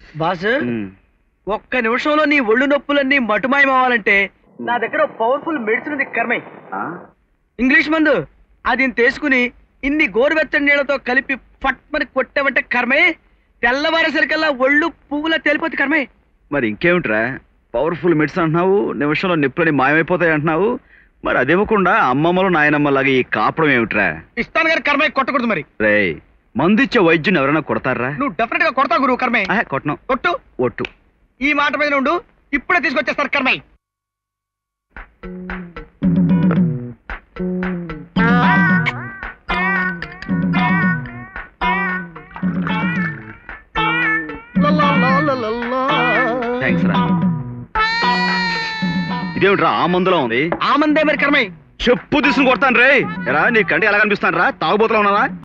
Boss ఉమ్. ఒక్క నిమిషంలో నీ ఒళ్ళు నొప్పులన్నీ మటుమాయం అవ్వాలంటే నా దగ్గర పవర్ఫుల్ మెడిసిన్ ఉంది కర్మే ఆ? ఇంగ్లీష్ మందు అది తీసుకుని ఇన్ని గోరువెచ్చని నీళ్ళతో కలిపి ఫట్మని కొట్టావంటే కర్మే తెల్లవారేసరికల్లా ఒళ్ళు పువ్వులా తేలిపోతుంది కర్మే మరి ఇంకేమిట్రా పవర్ఫుల్ మెడిసిన్ అంటున్నావు నిమిషంలో నిప్పులని మాయమైపోతాయి అంటున్నావు మరి అదివ్వకుండా అమ్మమ్మలు నాయనమ్మలాగా ఈ కాపడం ఏమిట్రా ఇస్తాను కానీ కర్మే కొట్టకూడదు మరి రేయ్ మందిచ్చే వైద్యుని ఎవరైనా కొడతారా నువ్వు డెఫినెట్ గా కొడతావు గురువు కర్మే ఆహా, కొట్టను కొట్టు ఒట్టు ఈ మాట మీద ఉండు ఇప్పుడే తీసుకొచ్చేస్తారు కర్మే థ్యాంక్స్ రా ఇదేమిట్రా ఆ మందులో ఉంది ఆ మందే మరి కర్మే చెప్పు తీసుకుని కొడతాను రే ఎరా నీ కంటి ఎలా కనిపిస్తాను రా తాగుబోతున్నా ఉన్నావా